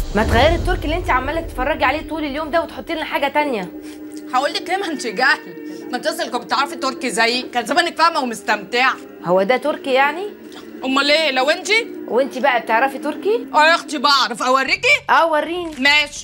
ما تغيري التركي اللي انت عماله تتفرجي عليه طول اليوم ده وتحطي لنا حاجه تانية هقول لك ايه ما انت جاهل ما انت اصلا كنت بتعرفي تركي زيي كان زمانك فاهمه ومستمتعه هو ده تركي يعني امال ايه لو انت وانت بقى بتعرفي تركي اه يا اختي بعرف اوريكي اه وريني ماشي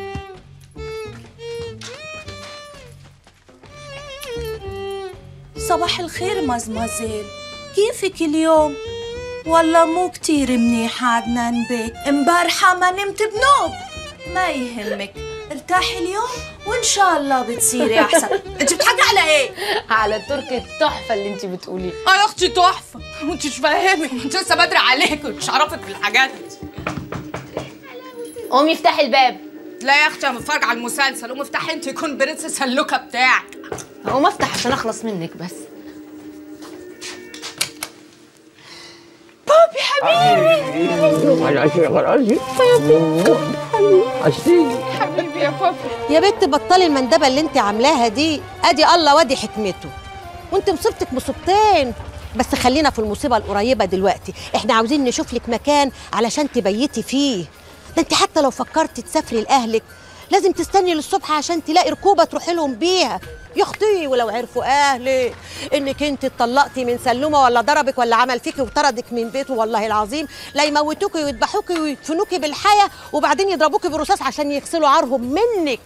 صباح الخير مزمزيل كيفك اليوم؟ والله مو كتير منيح عدنان بيك امبارحة ما نمت بنوب ما يهمك ارتاحي اليوم وان شاء الله بتصيري احسن انت بتحكي على ايه؟ على التركي التحفه اللي انت بتقوليه اه يا اختي تحفه وانت مش فاهمك انت لسه بدري عليك ومش عارفك في الحاجات قومي افتحي الباب لا يا اختي انا بتفرج على المسلسل قومي افتحي انت يكون برنسس اللوكه بتاعك هقوم افتح عشان اخلص منك بس حبيبي يا بابا يا بنت بطلي المندبه اللي انت عاملاها دي ادي الله وادي حكمته وانت مصيبتك مصيبتين بس خلينا في المصيبه القريبه دلوقتي احنا عاوزين نشوف لك مكان علشان تبيتي فيه ده انت حتى لو فكرتي تسافري لاهلك لازم تستني للصبح عشان تلاقي ركوبه تروحي لهم بيها يا اختي ولو عرفوا اهلي انك انت اتطلقتي من سلومه ولا ضربك ولا عمل فيكي وطردك من بيته والله العظيم لا يموتوكي ويذبحوكي ويدفنوكي بالحياه وبعدين يضربوكي بالرصاص عشان يغسلوا عارهم منك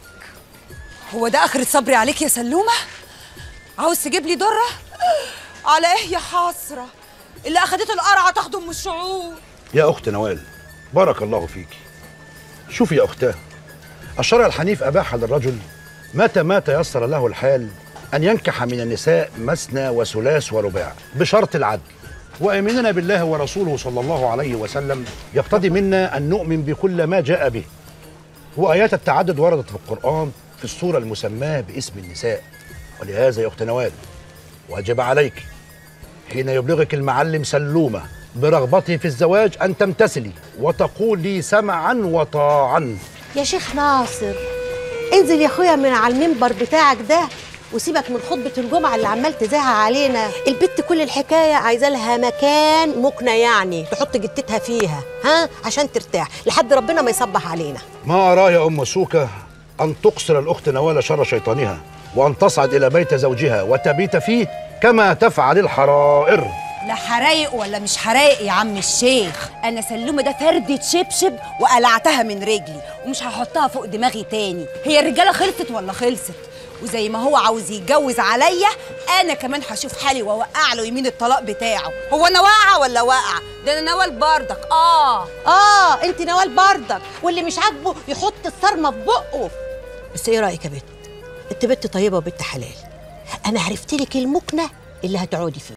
هو ده اخرة صبري عليك يا سلومة؟ عاوز تجيب لي درة؟ على ايه يا حسرة؟ اللي اخدته القرعة تخدم الشعور يا أخت نوال بارك الله فيك شوفي يا أختاه الشرع الحنيف أباح للرجل متى ما تيسر له الحال أن ينكح من النساء مثنى وثلاث ورباع بشرط العدل وإيماننا بالله ورسوله صلى الله عليه وسلم يقتضي منا أن نؤمن بكل ما جاء به وآيات التعدد وردت في القرآن في السورة المسماة باسم النساء ولهذا يا أخت نوال واجب عليك حين يبلغك المعلم سلومة برغبته في الزواج أن تمتثلي وتقولي سمعا وطاعا يا شيخ ناصر انزل يا اخويا من على المنبر بتاعك ده وسيبك من خطبة الجمعة اللي عمال تذاعها علينا البت كل الحكاية عايزة لها مكان مكنة يعني تحط جتتها فيها ها عشان ترتاح لحد ربنا ما يصبح علينا ما أرى يا أم سوكة أن تقصر الأخت نوال شر شيطانها وأن تصعد إلى بيت زوجها وتبيت فيه كما تفعل الحرائر لا حرايق ولا مش حرايق يا عم الشيخ انا سلومة ده فردة شبشب وقلعتها من رجلي ومش هحطها فوق دماغي تاني هي الرجالة خلصت ولا خلصت وزي ما هو عاوز يتجوز عليا انا كمان هشوف حالي واوقع له يمين الطلاق بتاعه هو انا واقعه ولا واقعه ده انا نوال بردك اه اه انت نوال بردك واللي مش عاجبه يحط الصرمة في بقه بس ايه رأيك يا بت انت بنت طيبة وبنت حلال انا عرفت لك المكنة اللي هتقعدي فيه